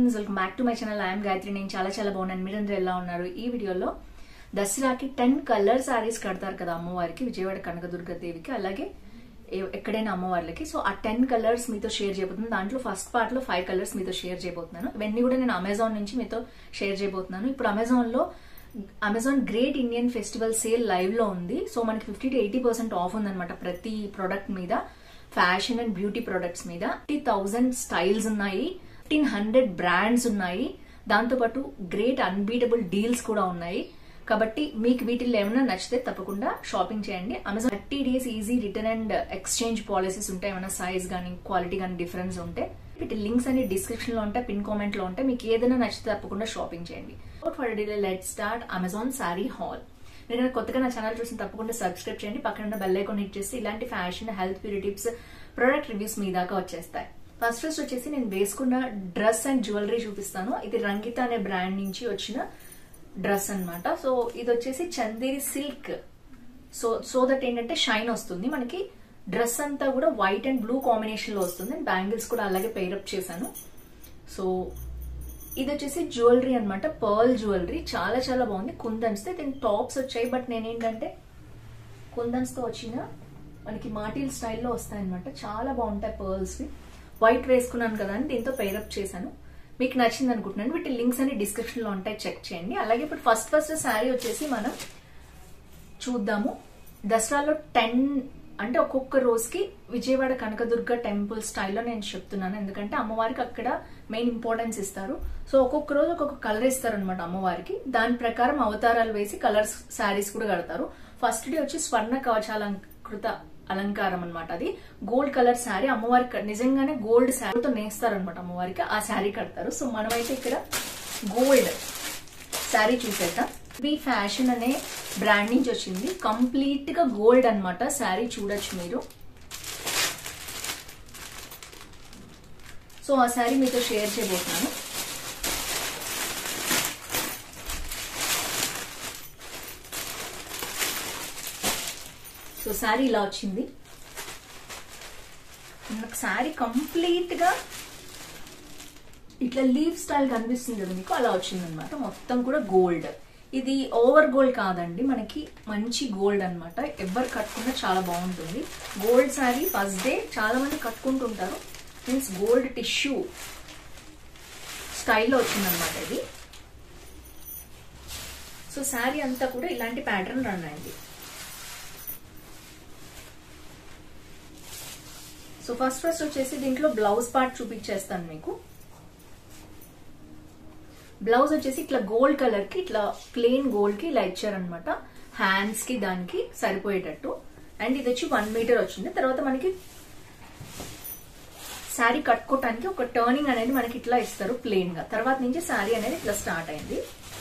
friends welcome back to my channel I'm Gayatri నేను చాలా చాలా బాగున్నాను మీరందరూ ఎలా ఉన్నారు ఈ వీడియోలో దసరాకి టెన్ కలర్ సారీస్ కడతారు కదా అమ్మవారికి విజయవాడ కనకదుర్గ దేవికి అలాగే ఏ- ఎక్కడైనా అమ్మవార్లకి సో ఆ టెన్ కలర్స్ మీతో షేర్ చేయబోతున్నాను దాంట్లో ఫస్ట్ పార్ట్ లో ఫైవ్ కలర్స్ మీతో షేర్ చేయబోతున్నాను ఇవన్నీ కూడా నేను అమెజాన్ నుంచి మీతో షేర్ చేయబోతున్నాను ఇప్పుడు అమెజాన్ లో Amazon great Indian festival sale live లో ఉంది సో మనకి fifty to eighty percent off ఉందన్నమాట ప్రతి ప్రోడక్ట్ మీద ఫ్యాషన్ అండ్ బ్యూటీ ప్రొడక్ట్స్ మీద ఫిఫ్టీ థౌసండ్ స్టైల్స్ ఉన్నాయి ఫిఫ్టీన్ హండ్రెడ్ బ్రాండ్స్ ఉన్నాయి దాంతోపాటు గ్రేట్ అన్బీటబుల్ డీల్స్ కూడా ఉన్నాయి కాబట్టి మీకు వీటిల్లో ఏమైనా నచ్చితే తప్పకుండా షాపింగ్ చేయండి Amazon thirty days easy return and exchange policies ఉంటాయి ఏమైనా సైజ్ కానీ క్వాలిటీ కానీ డిఫరెన్స్ ఉంటే వీటి లింక్స్ అన్ని డిస్క్రిప్షన్ లో ఉంటాయి పిన్ కామెంట్ లో ఉంటాయి మీకు ఏదైనా నచ్చితే తప్పకుండా షాపింగ్ చేయండి for delay let start Amazon sari haul మీరు కనుక కొత్తగా నా ఛానల్ చూసిన తప్పకుండా సబ్స్క్రైబ్ చేయండి పక్కన ఉన్న బెల్ ఐకాన్ హిట్ చేసి ఇలాంటి fashion health beauty tips product reviews మీ దాకా వచ్చేస్తాయి ఫస్ట్ ఫస్ట్ వచ్చేసి నేను వేసుకున్న డ్రెస్ అండ్ జ్యువెలరీ చూపిస్తాను ఇది రంగిత అనే బ్రాండ్ నుంచి వచ్చిన డ్రెస్ అన్నమాట సో ఇది వచ్చేసి Chanderi silk so so that ఏంటంటే షైన్ వస్తుంది మనకి డ్రెస్ అంతా కూడా వైట్ అండ్ బ్లూ కాంబినేషన్ లో వస్తుంది బ్యాంగిల్స్ కూడా అలాగే పెయిరప్ చేశాను సో ఇది వచ్చేసి జ్యువెలరీ అన్నమాట పర్ల్ జ్యువెలరీ చాలా చాలా బాగుంది కుందన్స్ తో దీని టాప్స్ వచ్చాయి బట్ నేనేంటంటే కుందన్స్ తో వచ్చిన మనకి మాటిల్ స్టైల్లో వస్తాయన్నమాట చాలా బాగుంటాయి పర్ల్స్ వి వైట్ వేసుకున్నాను కదా అని దీంతో పెయిరప్ చేశాను మీకు నచ్చింది అనుకుంటున్నాను వీటి లింక్స్ అన్ని డిస్క్రిప్షన్ లో ఉంటాయి చెక్ చేయండి అలాగే ఇప్పుడు ఫస్ట్ ఫస్ట్ శారీ వచ్చేసి మనం చూద్దాము దసరాలో టెన్ అంటే ఒక్కొక్క రోజుకి విజయవాడ కనకదుర్గ టెంపుల్ స్టైల్లో నేను చెప్తున్నాను ఎందుకంటే అమ్మవారికి అక్కడ మెయిన్ ఇంపార్టెన్స్ ఇస్తారు సో ఒక్కొక్క రోజు ఒక్కొక్క కలర్ ఇస్తారు అనమాట అమ్మవారికి దాని ప్రకారం అవతారాలు వేసి కలర్స్ శారీస్ కూడా కడతారు ఫస్ట్ డే వచ్చి స్వర్ణ కవచాలంకృత అలంకారం అన్నమాట అది గోల్డ్ కలర్ శారీ అమ్మవారికి నిజంగానే గోల్డ్ శారీతో నేస్తారు అనమాట అమ్మవారికి ఆ శారీ కడతారు సో మనమైతే ఇక్కడ గోల్డ్ శారీ చూసేద్దాం బి ఫ్యాషన్ అనే బ్రాండ్ నుంచి వచ్చింది కంప్లీట్ గా గోల్డ్ అన్నమాట శారీ చూడొచ్చు మీరు సో ఆ శారీ మీతో షేర్ చేయబోతున్నాను సో శారీ ఇలా వచ్చింది నాకు శారీ కంప్లీట్ గా ఇట్లా లీవ్ స్టైల్ కనిపిస్తుంది కదా మీకు అలా వచ్చింది అనమాట మొత్తం కూడా గోల్డ్ ఇది ఓవర్ గోల్డ్ కాదండి మనకి మంచి గోల్డ్ అన్నమాట ఎవరు కట్టుకున్నా చాలా బాగుంటుంది గోల్డ్ శారీ ఫస్ట్ డే చాలా మంది కట్టుకుంటుంటారు మీన్స్ గోల్డ్ టిష్యూ స్టైల్లో వచ్చిందనమాట ఇది సో శారీ అంతా కూడా ఇలాంటి ప్యాటర్న్ రన్ అయింది సో ఫస్ట్ ఫస్ట్ వచ్చేసి దీంట్లో బ్లౌజ్ పార్ట్ చూపించేస్తాను మీకు బ్లౌజ్ వచ్చేసి ఇట్లా గోల్డ్ కలర్ కి ఇట్లా ప్లెయిన్ గోల్డ్ కి ఇలా ఇచ్చారనమాట హ్యాండ్స్ కి దానికి సరిపోయేటట్టు అండ్ ఇది వచ్చి వన్ మీటర్ వచ్చింది తర్వాత మనకి శారీ కట్టుకోవటానికి ఒక టర్నింగ్ అనేది మనకి ఇట్లా ఇస్తారు ప్లెయిన్ గా తర్వాత నుంచి శారీ అనేది ఇట్లా స్టార్ట్ అయింది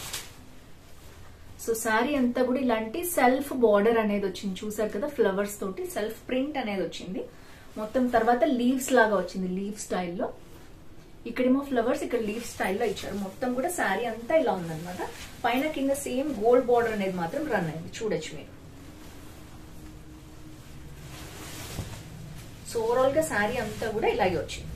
సో శారీ అంతా కూడా ఇలాంటి సెల్ఫ్ బార్డర్ అనేది వచ్చింది చూసారు కదా ఫ్లవర్స్ తోటి సెల్ఫ్ ప్రింట్ అనేది వచ్చింది మొత్తం తర్వాత లీవ్స్ లాగా వచ్చింది లీవ్ స్టైల్లో ఇక్కడేమో ఫ్లవర్స్ ఇక్కడ లీవ్ స్టైల్లో ఇచ్చారు మొత్తం కూడా శారీ అంతా ఇలా ఉందన్నమాట పైన కింద సేమ్ గోల్డ్ బార్డర్ అనేది మాత్రం రన్ అయింది చూడొచ్చు మీరు సో ఓవరాల్ గా శారీ అంతా కూడా ఇలాగే వచ్చింది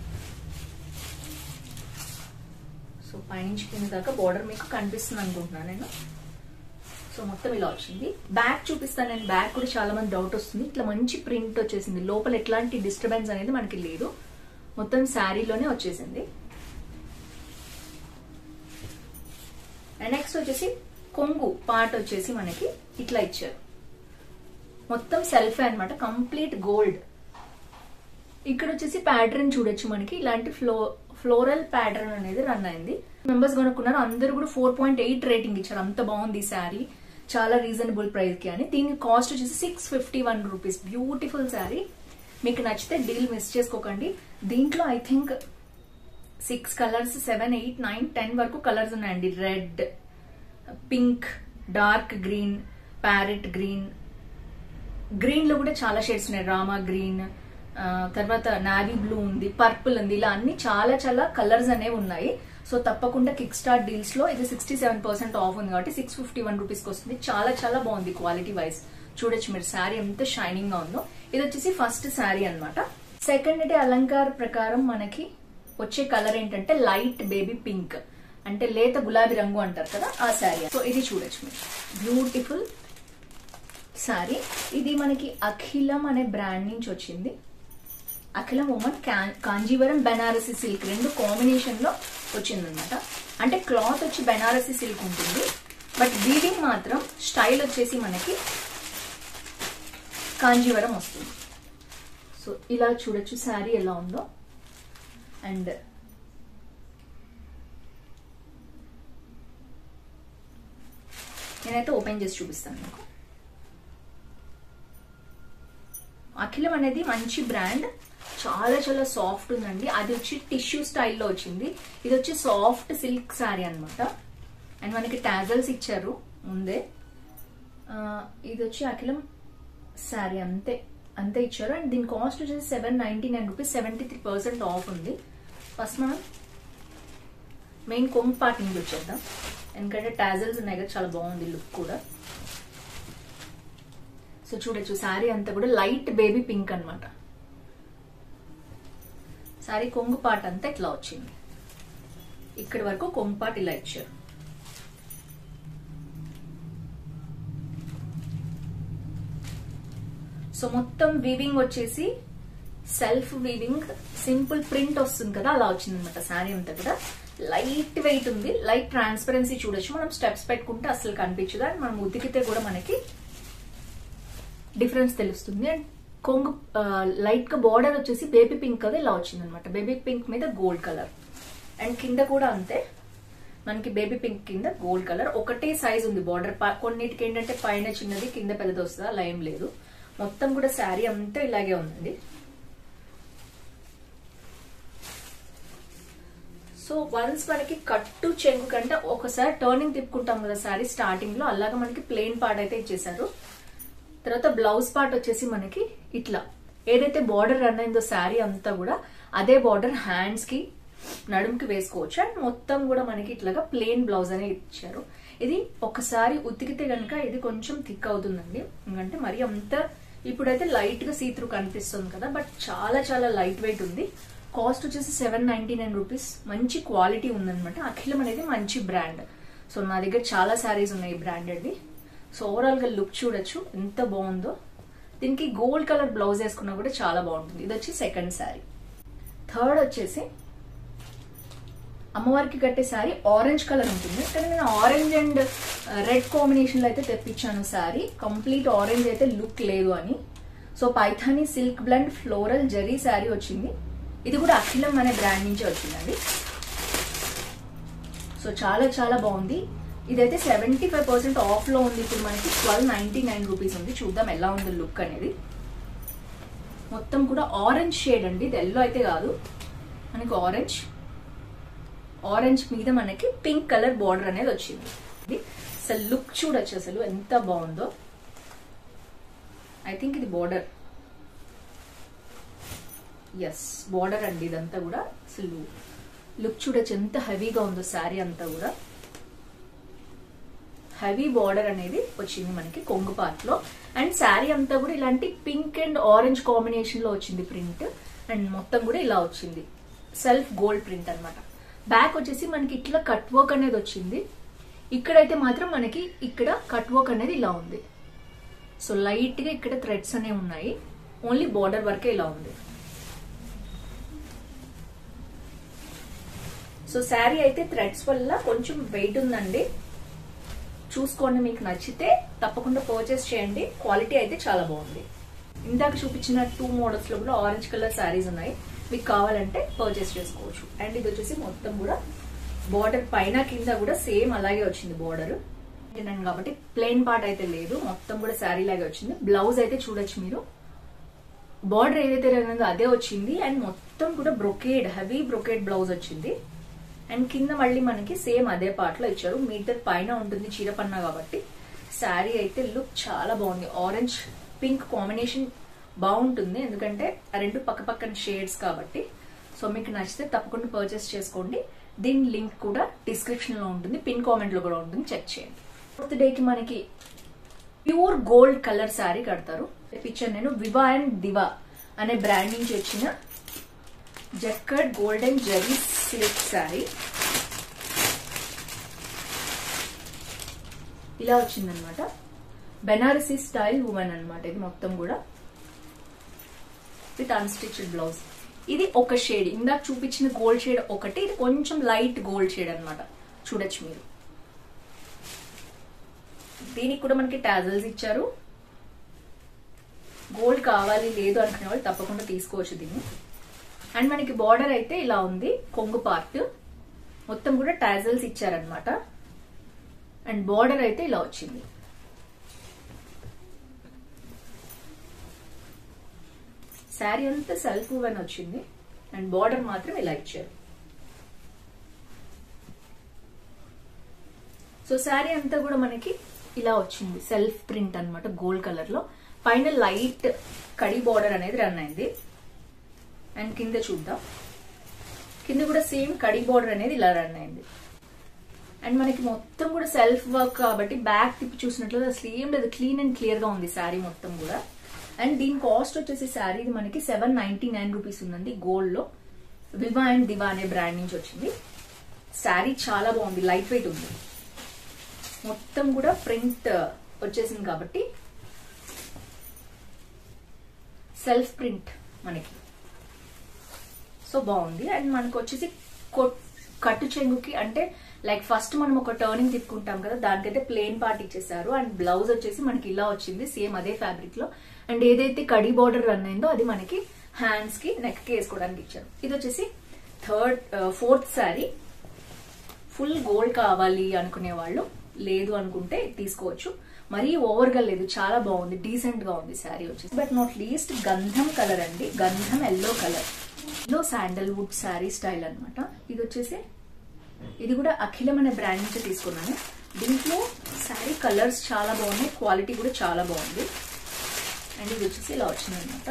సో పైనుంచి కింద దాకా బార్డర్ మీకు కనిపిస్తుంది అనుకుంటున్నాను నేను సో మొత్తం ఇలా వచ్చింది బ్యాక్ చూపిస్తాను నేను బ్యాక్ కూడా చాలా మంది డౌట్ వస్తుంది ఇట్లా మంచి ప్రింట్ వచ్చేసింది లోపల ఎట్లాంటి డిస్టర్బెన్స్ అనేది మనకి లేదు మొత్తం శారీలోనే వచ్చేసింది అండ్ నెక్స్ట్ వచ్చేసి కొంగు పార్ట్ వచ్చేసి మనకి ఇట్లా ఇచ్చారు మొత్తం సెల్ఫ్ అన్నమాట కంప్లీట్ గోల్డ్ ఇక్కడ వచ్చేసి ప్యాటర్న్ చూడొచ్చు మనకి ఇలాంటి ఫ్లో ఫ్లోరల్ ప్యాటర్న్ అనేది రన్ అయింది మెంబర్స్ కొనుక్కున్నారు అందరూ కూడా ఫోర్ పాయింట్ ఎయిట్ రేటింగ్ ఇచ్చారు అంత బాగుంది ఈ శారీ చాలా రీజనబుల్ ప్రైస్ కి అని దీని కాస్ట్ వచ్చేసి six fifty one rupees beautiful sari మీకు నచ్చితే డీల్ మిస్ చేసుకోకండి దీంట్లో I think six colours seven eight nine ten వరకు కలర్స్ ఉన్నాయండి red pink dark green parrot green green లో కూడా చాలా షేడ్స్ ఉన్నాయి రామా గ్రీన్ తర్వాత నావీ బ్లూ ఉంది పర్పుల్ ఉంది ఇలా అన్ని చాలా చాలా కలర్స్ అనేవి ఉన్నాయి సో తప్పకుండా కిక్ స్టార్ డీల్స్ లో ఇది సిక్స్టీ సెవెన్ పర్సెంట్ ఆఫ్ ఉంది కాబట్టి సిక్స్ ఫిఫ్టీ వన్ రూపీస్ కి వస్తుంది చాలా చాలా బాగుంది క్వాలిటీ వైజ్ చూడొచ్చు మీరు శారీ ఎంత షైనింగ్ గా ఉందో ఇది వచ్చేసి ఫస్ట్ శారీ అన్నమాట సెకండ్ డే అలంకార్ ప్రకారం మనకి వచ్చే కలర్ ఏంటంటే లైట్ బేబీ పింక్ అంటే లేత గులాబీ రంగు అంటారు కదా ఆ శారీ సో ఇది చూడొచ్చు మీరు బ్యూటిఫుల్ శారీ ఇది మనకి అఖిలం అనే బ్రాండ్ నుంచి వచ్చింది అఖిలం ఉమన్ కాంజీవరం బెనారసి సిల్క్ రెండు కాంబినేషన్ లో వచ్చిందనమాట అంటే క్లాత్ వచ్చి బెనారసి సిల్క్ ఉంటుంది బట్ వీవింగ్ మాత్రం స్టైల్ వచ్చేసి మనకి కాంజీవరం వస్తుంది సో ఇలా చూడొచ్చు శారీ ఎలా ఉందో అండ్ నేనైతే ఓపెన్ చేసి చూపిస్తాను మీకు అఖిలం అనేది మంచి బ్రాండ్ చాలా చాలా సాఫ్ట్ ఉందండి అది వచ్చి టిష్యూ స్టైల్లో వచ్చింది ఇది వచ్చి సాఫ్ట్ సిల్క్ శారీ అనమాట అండ్ మనకి టాజల్స్ ఇచ్చారు ముందే ఇది వచ్చి అఖిలం శారీ అంతే అంతే ఇచ్చారు అండ్ దీని కాస్ట్ వచ్చేసి seven ninety nine rupees seventy three percent off ఉంది ఫస్ట్ మనం మెయిన్ కొంగు పార్ట్ నుంచి వచ్చేద్దాం ఎందుకంటే టాజల్స్ ఉన్నాయి కదా చాలా బాగుంది లుక్ కూడా సో చూడొచ్చు శారీ అంతా కూడా లైట్ బేబీ పింక్ అనమాట శారీ కొంగు పాట అంతా ఇట్లా వచ్చింది ఇక్కడి వరకు కొంగు పాట ఇలా ఇచ్చారు సో మొత్తం వీవింగ్ వచ్చేసి సెల్ఫ్ వీవింగ్ సింపుల్ ప్రింట్ వస్తుంది కదా అలా వచ్చింది అనమాట శారీ అంతా కూడా లైట్ వెయిట్ ఉంది లైట్ ట్రాన్స్పరెన్సీ చూడొచ్చు మనం స్టెప్స్ పెట్టుకుంటే అసలు కనిపించదు అండ్ మనం ఉతికితే కూడా మనకి డిఫరెన్స్ తెలుస్తుంది అండ్ కొంగు లైట్ గా బార్డర్ వచ్చేసి బేబీ పింక్ కదా ఇలా వచ్చింది అనమాట బేబీ పింక్ మీద గోల్డ్ కలర్ అండ్ కింద కూడా అంతే మనకి బేబీ పింక్ కింద గోల్డ్ కలర్ ఒకటే సైజ్ ఉంది బార్డర్ కొన్నిటికి ఏంటంటే పైన చిన్నది కింద పెద్దది వస్తుంది అలా ఏం లేదు మొత్తం కూడా శారీ అంతా ఇలాగే ఉందండి సో వన్స్ మనకి కట్టు చెంగు కంటే ఒకసారి టర్నింగ్ తిప్పుకుంటాం కదా శారీ స్టార్టింగ్ లో అలాగా మనకి ప్లెయిన్ పార్ట్ అయితే ఇచ్చేసారు తర్వాత బ్లౌజ్ పార్ట్ వచ్చేసి మనకి ఇట్లా ఏదైతే బార్డర్ రన్ అయిందో శారీ అంతా కూడా అదే బార్డర్ హ్యాండ్స్ కి నడుముకి వేసుకోవచ్చు అండ్ మొత్తం కూడా మనకి ఇట్లాగా ప్లెయిన్ బ్లౌజ్ అనేది ఇచ్చారు ఇది ఒకసారి ఉతికితే గనక ఇది కొంచెం థిక్ అవుతుందండి ఎందుకంటే మరి అంత ఇప్పుడైతే లైట్ గా సీత్రూ కనిపిస్తుంది కదా బట్ చాలా చాలా లైట్ వెయిట్ ఉంది కాస్ట్ వచ్చేసి సెవెన్ నైన్టీ నైన్ రూపీస్ మంచి క్వాలిటీ ఉందన్నమాట అఖిలం అనేది మంచి బ్రాండ్ సో నా దగ్గర చాలా శారీస్ ఉన్నాయి ఈ బ్రాండెడ్ది సో ఓవరాల్ గా లుక్ చూడొచ్చు ఎంత బాగుందో దీనికి గోల్డ్ కలర్ బ్లౌజ్ వేసుకున్నా కూడా చాలా బాగుంటుంది ఇది వచ్చి సెకండ్ శారీ థర్డ్ వచ్చేసి అమ్మవారికి కట్టే శారీ ఆరెంజ్ కలర్ ఉంటుంది కానీ నేను ఆరెంజ్ అండ్ రెడ్ కాంబినేషన్ లో అయితే తెప్పించాను శారీ కంప్లీట్ ఆరెంజ్ అయితే లుక్ లేదు అని so Paithani silk blend floral zari sari వచ్చింది ఇది కూడా అఖిలం అనే బ్రాండ్ నుంచి వచ్చిందండి సో చాలా చాలా బాగుంది ఇదైతే సెవెంటీ ఫైవ్ పర్సెంట్ ఆఫ్ లో ఉంది ఇప్పుడు మనకి ట్వెల్వ్ నైన్టీ నైన్ రూపీస్ ఉంది చూద్దాం ఎలా ఉంది లుక్ అనేది మొత్తం కూడా ఆరెంజ్ షేడ్ అండి ఇది ఎల్లో అయితే కాదు మనకి ఆరెంజ్ ఆరెంజ్ మీద మనకి పింక్ కలర్ బార్డర్ అనేది వచ్చింది అసలు లుక్ చూడొచ్చు అసలు ఎంత బాగుందో ఐ థింక్ ఇది బార్డర్ ఎస్ బార్డర్ అండి ఇదంతా కూడా అసలు లుక్ చూడొచ్చు ఎంత హెవీగా ఉందో శారీ అంతా కూడా హెవీ బార్డర్ అనేది వచ్చింది మనకి కొంగు పార్ట్ లో అండ్ శారీ అంతా కూడా ఇలాంటి పింక్ అండ్ ఆరెంజ్ కాంబినేషన్ లో వచ్చింది ప్రింట్ అండ్ మొత్తం కూడా ఇలా వచ్చింది సెల్ఫ్ గోల్డ్ ప్రింట్ అనమాట బ్యాక్ వచ్చేసి మనకి ఇట్లా కట్ వర్క్ అనేది వచ్చింది ఇక్కడైతే మాత్రం మనకి ఇక్కడ కట్ వర్క్ అనేది ఇలా ఉంది సో లైట్ గా ఇక్కడ థ్రెడ్స్ అనేవి ఉన్నాయి ఓన్లీ బార్డర్ వరకే ఇలా ఉంది సో శారీ అయితే థ్రెడ్స్ వల్ల కొంచెం వెయిట్ ఉందండి చూసుకోండి మీకు నచ్చితే తప్పకుండా పర్చేస్ చేయండి క్వాలిటీ అయితే చాలా బాగుంది ఇందాక చూపించిన టూ మోడల్స్ లో కూడా ఆరెంజ్ కలర్ శారీస్ ఉన్నాయి మీకు కావాలంటే పర్చేస్ చేసుకోవచ్చు అండ్ ఇది వచ్చేసి మొత్తం కూడా బార్డర్ పైన కింద కూడా సేమ్ అలాగే వచ్చింది బార్డర్ కాబట్టి ప్లెయిన్ పార్ట్ అయితే లేదు మొత్తం కూడా శారీ లాగే వచ్చింది బ్లౌజ్ అయితే చూడొచ్చు మీరు బార్డర్ ఏదైతే ఉన్నదో అదే వచ్చింది అండ్ మొత్తం కూడా బ్రొకేడ్ హెవీ బ్రొకేడ్ బ్లౌజ్ వచ్చింది అండ్ కింద మళ్ళీ మనకి సేమ్ అదే పార్ట్ లో ఇచ్చారు మీటర్ పైన ఉంటుంది చీరపన్నా కాబట్టి శారీ అయితే లుక్ చాలా బాగుంది ఆరెంజ్ పింక్ కాంబినేషన్ బాగుంటుంది ఎందుకంటే ఆ రెండు పక్క పక్కన షేడ్స్ కాబట్టి సో మీకు నచ్చితే తప్పకుండా పర్చేస్ చేసుకోండి దీని లింక్ కూడా డిస్క్రిప్షన్ లో ఉంటుంది పిన్ కామెంట్ లో కూడా ఉంటుంది చెక్ చేయండి ఫోర్త్ డేకి మనకి ప్యూర్ గోల్డ్ కలర్ శారీ కడతారు పిక్చర్ నేను వివా అండ్ దివా అనే బ్రాండ్ నుంచి వచ్చిన jacquard golden zari silk sari ఇలా వచ్చిందనమాట బెనారసీ స్టైల్ ఉమెన్ అన్నమాట ఇది మొత్తం కూడా విత్ అన్స్టిచ్డ్ బ్లౌజ్ ఇది ఒక షేడ్ ఇందాక చూపించిన గోల్డ్ షేడ్ ఒకటి ఇది కొంచెం లైట్ గోల్డ్ షేడ్ అన్నమాట చూడొచ్చు మీరు దీనికి కూడా మనకి టాజల్స్ ఇచ్చారు గోల్డ్ కావాలి లేదు అనుకునే వాళ్ళు తప్పకుండా తీసుకోవచ్చు దీన్ని అండ్ మనకి బార్డర్ అయితే ఇలా ఉంది కొంగు పార్ట్ మొత్తం కూడా టాజల్స్ ఇచ్చారనమాట అండ్ బార్డర్ అయితే ఇలా వచ్చింది శారీ అంతా సెల్ఫ్ వన్ వచ్చింది అండ్ బార్డర్ మాత్రం ఇలా ఇచ్చారు సో శారీ అంతా కూడా మనకి ఇలా వచ్చింది సెల్ఫ్ ప్రింట్ అన్నమాట గోల్డ్ కలర్ లో పైన లైట్ కడి బార్డర్ అనేది రన్ అయింది అండ్ కింద చూద్దాం కింద కూడా సేమ్ కడి బార్డర్ అనేది ఇలా రన్ అయింది అండ్ మనకి మొత్తం కూడా సెల్ఫ్ వర్క్ కాబట్టి బ్యాక్ తిప్పి చూసినట్లు అసలు ఏం లేదు క్లీన్ అండ్ క్లియర్ గా ఉంది శారీ మొత్తం కూడా అండ్ దీని కాస్ట్ వచ్చేసి శారీ ఇది మనకి సెవెన్ నైన్టీ నైన్ రూపీస్ ఉందండి గోల్డ్ లో వివా అండ్ దివా అనే బ్రాండ్ నుంచి వచ్చింది శారీ చాలా బాగుంది లైట్ వెయిట్ ఉంది మొత్తం కూడా ప్రింట్ వచ్చేసింది కాబట్టి సెల్ఫ్ ప్రింట్ మనకి సో బాగుంది అండ్ మనకు వచ్చేసి కొట్- కట్టు చెంగుకి అంటే లైక్ ఫస్ట్ మనం ఒక టర్నింగ్ తిప్పుకుంటాం కదా దానికైతే ప్లేన్ పార్ట్ ఇచ్చేసారు అండ్ బ్లౌజ్ వచ్చేసి మనకి ఇలా వచ్చింది సేమ్ అదే ఫ్యాబ్రిక్ లో అండ్ ఏదైతే కడి బార్డర్ రన్ అయిందో అది మనకి హ్యాండ్స్ కి నెక్ కి వేసుకోవడానికి ఇచ్చారు ఇది వచ్చేసి third fourth sari full gold కావాలి అనుకునే వాళ్ళు లేదు అనుకుంటే తీసుకోవచ్చు మరీ ఓవర్ గా లేదు చాలా బాగుంది డీసెంట్ గా ఉంది శారీ వచ్చేసి బట్ నాట్ లీస్ట్ గంధం కలర్ అండి గంధం ఎల్లో కలర్ లో శాండల్ వుడ్ శారీ స్టైల్ అన్నమాట ఇది వచ్చేసి ఇది కూడా అఖిలం అనే బ్రాండ్ నుంచి తీసుకున్నాను దీంట్లో శారీ కలర్స్ చాలా బాగున్నాయి క్వాలిటీ కూడా చాలా బాగుంది అండ్ ఇది వచ్చేసి ఇలా వచ్చింది అనమాట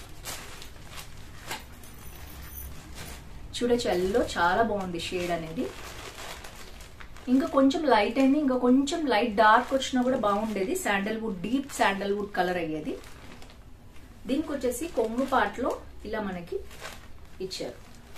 చూడొచ్చు ఎల్లో చాలా బాగుంది షేడ్ అనేది ఇంకా కొంచెం లైట్ అయింది ఇంకా కొంచెం లైట్ డార్క్ వచ్చినా కూడా బాగుండేది శాండల్వుడ్ డీప్ శాండల్వుడ్ కలర్ అయ్యేది దీనికి వచ్చేసి కొంగు పాటలో ఇలా మనకి ఇచ్చారు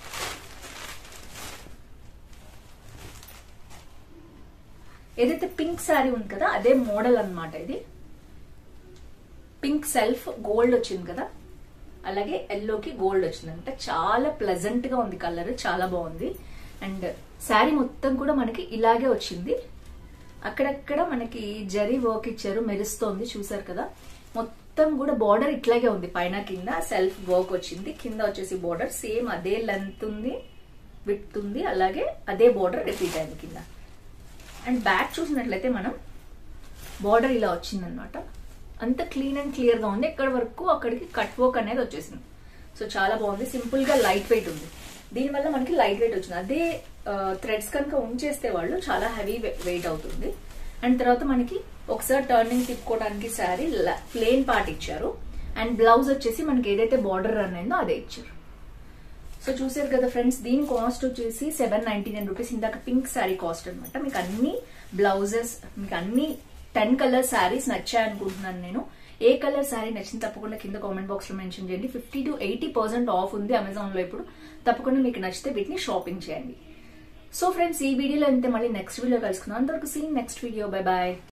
ఏదైతే పింక్ శారీ ఉంది కదా అదే మోడల్ అన్నమాట ఇది పింక్ సెల్ఫ్ గోల్డ్ వచ్చింది కదా అలాగే ఎల్లోకి గోల్డ్ వచ్చింది అంటే చాలా ప్లెజెంట్ గా ఉంది కలర్ చాలా బాగుంది అండ్ శారీ మొత్తం కూడా మనకి ఇలాగే వచ్చింది అక్కడక్కడ మనకి జరీ వర్క్ ఇచ్చారు మెరుస్తోంది చూసారు కదా మొత్తం కూడా బార్డర్ ఇట్లాగే ఉంది పైన కింద సెల్ఫ్ వర్క్ వచ్చింది కింద వచ్చేసి బార్డర్ సేమ్ అదే లెంత్ ఉంది విత్ ఉంది అలాగే అదే బార్డర్ రిపీట్ అయింది కింద అండ్ బ్యాక్ చూసినట్లయితే మనం బార్డర్ ఇలా వచ్చిందనమాట అంత క్లీన్ అండ్ క్లియర్ గా ఉంది ఎక్కడి వరకు అక్కడికి కట్ వర్క్ అనేది వచ్చేసింది సో చాలా బాగుంది సింపుల్ గా లైట్ వెయిట్ ఉంది దీనివల్ల మనకి లైట్ వెయిట్ వచ్చింది అదే థ్రెడ్స్ కనుక ఉంచేస్తే వాళ్ళు చాలా హెవీ వెయిట్ అవుతుంది అండ్ తర్వాత మనకి ఒకసారి టర్నింగ్ తిప్పుకోవడానికి శారీ ప్లేన్ పార్ట్ ఇచ్చారు అండ్ బ్లౌజ్ వచ్చేసి మనకి ఏదైతే బార్డర్ రన్ అయిందో అదే ఇచ్చారు సో చూసారు కదా ఫ్రెండ్స్ దీని కాస్ట్ వచ్చేసి సెవెన్ నైన్టీ నైన్ రూపీస్ ఇందాక పింక్ శారీ కాస్ట్ అనమాట మీకు అన్ని బ్లౌజెస్ మీకు అన్ని టెన్ కలర్ శారీస్ నచ్చాయి అనుకుంటున్నాను నేను ఏ కలర్ శారీ నచ్చింది తప్పకుండా కింద కామెంట్ బాక్స్ లో మెన్షన్ చేయండి fifty to eighty percent off ఉంది అమెజాన్ లో ఇప్పుడు తప్పకుండా మీకు నచ్చితే వీటిని షాపింగ్ చేయండి సో ఫ్రెండ్స్ ఈ వీడియోలో అంతే మళ్ళీ నెక్స్ట్ వీడియో కలుసుకుందాం అందరికి see next video bye bye